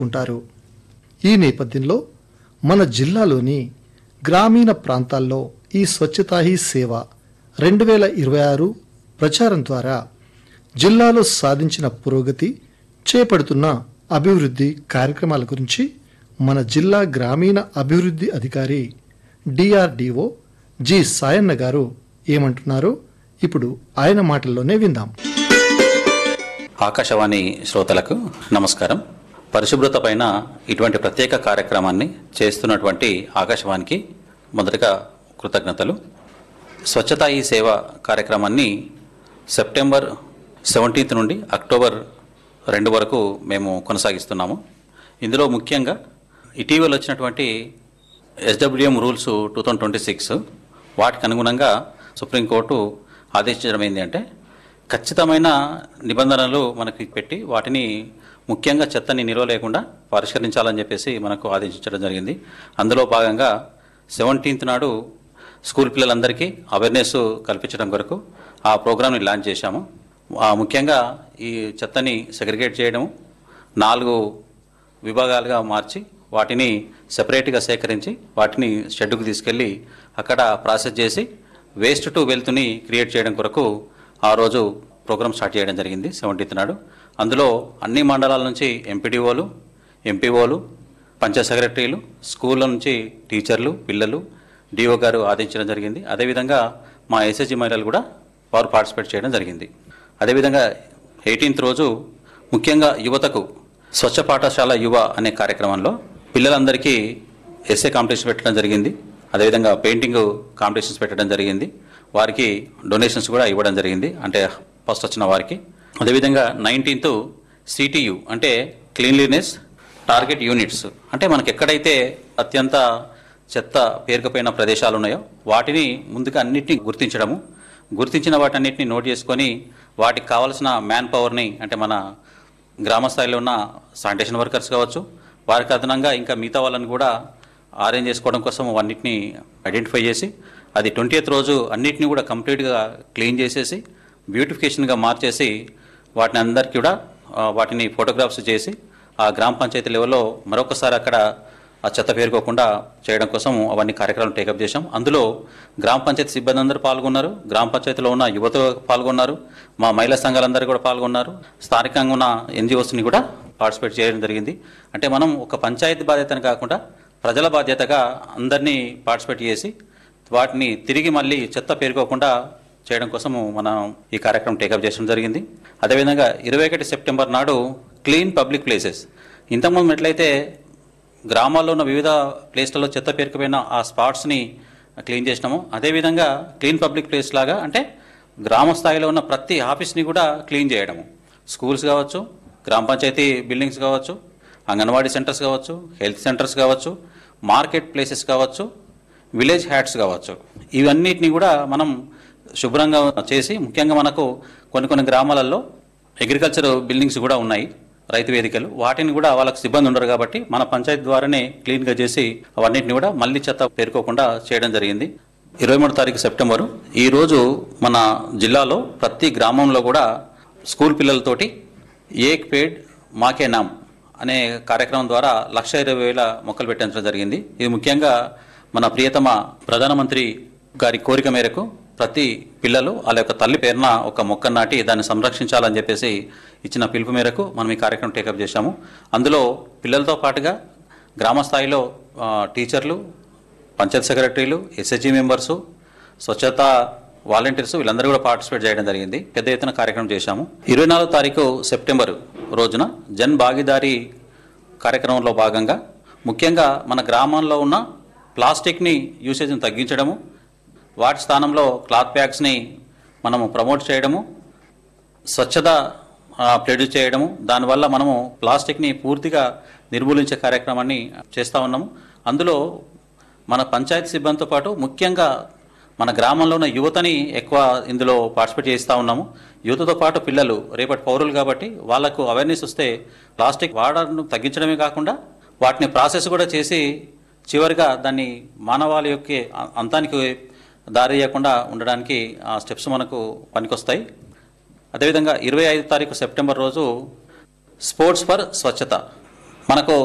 ఉంటారు ఈ నేపథ్యంలో మన జిల్లాలోని గ్రామీణ ప్రాంతాల్లో ఈ స్వచ్ఛతా హీ సేవ రెండు వేల ఇరవై ఆరు ప్రచారం ద్వారా జిల్లాలో సాధించిన పురోగతి చేపడుతున్న అభివృద్ధి కార్యక్రమాల గురించి మన జిల్లా గ్రామీణ అభివృద్ధి అధికారి డిఆర్డిఓ జి సాయన్న గారు ఏమంటున్నారో ఇప్పుడు ఆయన మాటల్లోనే విందాం ఆకాశవాణి శ్రోతలకు నమస్కారం పరిశుభ్రత పైన ఇటువంటి ప్రత్యేక కార్యక్రమాన్ని చేస్తున్నటువంటి ఆకాశవాణికి మొదటగా కృతజ్ఞతలు స్వచ్ఛతా ఈ సేవ కార్యక్రమాన్ని సెప్టెంబర్ సెవెంటీన్త్ నుండి అక్టోబర్ రెండు వరకు మేము కొనసాగిస్తున్నాము ఇందులో ముఖ్యంగా ఇటీవల వచ్చినటువంటి SWM rules two thousand twenty six వాటికి అనుగుణంగా సుప్రీంకోర్టు ఆదేశించడం ఏంటి అంటే ఖచ్చితమైన నిబంధనలు మనకి పెట్టి వాటిని ముఖ్యంగా చెత్తని నిల్వ లేకుండా పరిష్కరించాలని చెప్పేసి మనకు ఆదేశించడం జరిగింది అందులో భాగంగా సెవెంటీన్త్ నాడు స్కూల్ పిల్లలందరికీ అవేర్నెస్ కల్పించడం కొరకు ఆ ప్రోగ్రామ్ని లాంచ్ చేశాము ఆ ముఖ్యంగా ఈ చెత్తని సెగ్రిగేట్ చేయడం నాలుగు విభాగాలుగా మార్చి వాటిని సెపరేట్గా సేకరించి వాటిని షెడ్డుకు తీసుకెళ్ళి అక్కడ ప్రాసెస్ చేసి వేస్ట్ టు వెల్త్ని క్రియేట్ చేయడం కొరకు ఆ రోజు ప్రోగ్రామ్ స్టార్ట్ చేయడం జరిగింది సెవెంటీన్త్ నాడు అందులో అన్ని మండలాల నుంచి ఎంపీడీఓలు ఎంపీఓలు పంచాయత్ సెక్రటరీలు స్కూళ్ళ నుంచి టీచర్లు పిల్లలు డిఓ గారు ఆదించడం జరిగింది అదేవిధంగా మా ఎస్ఎస్జి మహిళలు కూడా వారు పార్టిసిపేట్ చేయడం జరిగింది అదేవిధంగా ఎయిటీన్త్ రోజు ముఖ్యంగా యువతకు స్వచ్ఛ పాఠశాల యువ అనే కార్యక్రమంలో పిల్లలందరికీ ఎస్ఏ కాంపిటీషన్ పెట్టడం జరిగింది అదేవిధంగా పెయింటింగ్ కాంపిటీషన్స్ పెట్టడం జరిగింది వారికి డొనేషన్స్ కూడా ఇవ్వడం జరిగింది అంటే ఫస్ట్ వచ్చిన వారికి అదేవిధంగా నైన్టీన్త్ సిటియు అంటే క్లీన్లీనెస్ టార్గెట్ యూనిట్స్ అంటే మనకి ఎక్కడైతే అత్యంత చెత్త పేరుకుపోయిన ప్రదేశాలు ఉన్నాయో వాటిని ముందుగా అన్నిటిని గుర్తించడము గుర్తించిన వాటన్నిటిని నోట్ చేసుకొని వాటికి కావాల్సిన మ్యాన్ పవర్ని అంటే మన గ్రామ స్థాయిలో ఉన్న శానిటేషన్ వర్కర్స్ కావచ్చు వారికి అదనంగా ఇంకా మిగతా వాళ్ళని కూడా అరేంజ్ చేసుకోవడం కోసం అన్నిటిని ఐడెంటిఫై చేసి అది ట్వంటీ రోజు అన్నిటిని కూడా కంప్లీట్గా క్లీన్ చేసేసి బ్యూటిఫికేషన్గా మార్చేసి వాటిని అందరికీ కూడా ఆ, వాటిని ఫోటోగ్రాఫ్స్ చేసి ఆ గ్రామ పంచాయతీ లెవెల్లో మరొకసారి అక్కడ ఆ చెత్త పేరుకోకుండా చేయడం కోసం అవన్నీ కార్యక్రమాలు టేకప్ చేశాం అందులో గ్రామ పంచాయతీ సిబ్బంది అందరూ పాల్గొన్నారు గ్రామ పంచాయతీలో ఉన్న యువత పాల్గొన్నారు మా మహిళా సంఘాలందరూ కూడా పాల్గొన్నారు స్థానికంగా ఉన్న ఎన్జిఓస్ని కూడా పార్టిసిపేట్ చేయడం జరిగింది అంటే మనం ఒక పంచాయతీ బాధ్యతని కాకుండా ప్రజల బాధ్యతగా అందరినీ పార్టిసిపేట్ చేసి వాటిని తిరిగి మళ్ళీ చెత్త పేరుకోకుండా చేయడం కోసము మనం ఈ కార్యక్రమం టేకప్ చేయడం జరిగింది అదేవిధంగా ఇరవై ఒకటి సెప్టెంబర్ నాడు క్లీన్ పబ్లిక్ ప్లేసెస్ ఇంతకుముందు ఎట్లయితే గ్రామాల్లో ఉన్న వివిధ ప్లేస్లలో చెత్త పేరుకుపోయిన ఆ స్పాట్స్ని క్లీన్ చేసినాము అదేవిధంగా క్లీన్ పబ్లిక్ ప్లేస్ లాగా అంటే గ్రామ స్థాయిలో ఉన్న ప్రతి ఆఫీస్ని కూడా క్లీన్ చేయడము స్కూల్స్ కావచ్చు గ్రామ పంచాయతీ బిల్డింగ్స్ కావచ్చు అంగన్వాడీ సెంటర్స్ కావచ్చు హెల్త్ సెంటర్స్ కావచ్చు మార్కెట్ ప్లేసెస్ కావచ్చు విలేజ్ హ్యాట్స్ కావచ్చు ఇవన్నిటిని కూడా మనం శుభ్రంగా చేసి ముఖ్యంగా మనకు కొన్ని కొన్ని గ్రామాలలో అగ్రికల్చర్ బిల్డింగ్స్ కూడా ఉన్నాయి రైతు వేదికలు వాటిని కూడా వాళ్ళకి సిబ్బంది ఉండరు కాబట్టి మన పంచాయతీ ద్వారానే క్లీన్గా చేసి అవన్నిటిని కూడా మళ్ళీ చెత్త పేరుకోకుండా చేయడం జరిగింది ఇరవై మూడు తారీఖు సెప్టెంబరు ఈ రోజు మన జిల్లాలో ప్రతి గ్రామంలో కూడా స్కూల్ పిల్లలతోటి ఏక్ పేడ్ మాకే నామ్ అనే కార్యక్రమం ద్వారా లక్ష ఇరవై వేల మొక్కలు పెట్టించడం జరిగింది ఇది ముఖ్యంగా మన ప్రియతమ ప్రధానమంత్రి గారి కోరిక మేరకు ప్రతి పిల్లలు వాళ్ళ యొక్క తల్లి పేరున ఒక మొక్క నాటి దాన్ని సంరక్షించాలని చెప్పేసి ఇచ్చిన పిలుపు మేరకు మనం ఈ కార్యక్రమం టేకప్ చేశాము అందులో పిల్లలతో పాటుగా గ్రామ స్థాయిలో ఆ, టీచర్లు పంచాయత్ సెక్రటరీలు ఎస్హెచ్జి మెంబర్సు స్వచ్ఛత వాలంటీర్స్ వీళ్ళందరూ కూడా పార్టిసిపేట్ చేయడం జరిగింది పెద్ద ఎత్తున కార్యక్రమం చేశాము ఇరవై నాలుగు తారీఖు సెప్టెంబర్ రోజున జన్ భాగీదారీ కార్యక్రమంలో భాగంగా ముఖ్యంగా మన గ్రామంలో ఉన్న ప్లాస్టిక్ని యూసేజ్ని తగ్గించడము వాటి స్థానంలో క్లాత్ బ్యాగ్స్ని మనము ప్రమోట్ చేయడము స్వచ్ఛత ప్రొడ్యూస్ చేయడము దానివల్ల మనము ప్లాస్టిక్ని పూర్తిగా నిర్మూలించే కార్యక్రమాన్ని చేస్తూ ఉన్నాము అందులో మన పంచాయతీ సిబ్బందితో పాటు ముఖ్యంగా మన గ్రామంలో ఉన్న యువతని ఎక్కువ ఇందులో పార్టిసిపేట్ చేస్తూ ఉన్నాము యువతతో పాటు పిల్లలు రేపటి పౌరులు కాబట్టి వాళ్ళకు అవేర్నెస్ వస్తే ప్లాస్టిక్ వాడడం తగ్గించడమే కాకుండా వాటిని ప్రాసెస్ కూడా చేసి చివరిగా దాన్ని మానవాళి యొక్క అంతానికి దారి తీయకుండా ఉండడానికి ఆ స్టెప్స్ మనకు పనికొస్తాయి అదేవిధంగా ఇరవై ఐదు తారీఖు సెప్టెంబర్ రోజు స్పోర్ట్స్ ఫర్ స్వచ్ఛత మనకు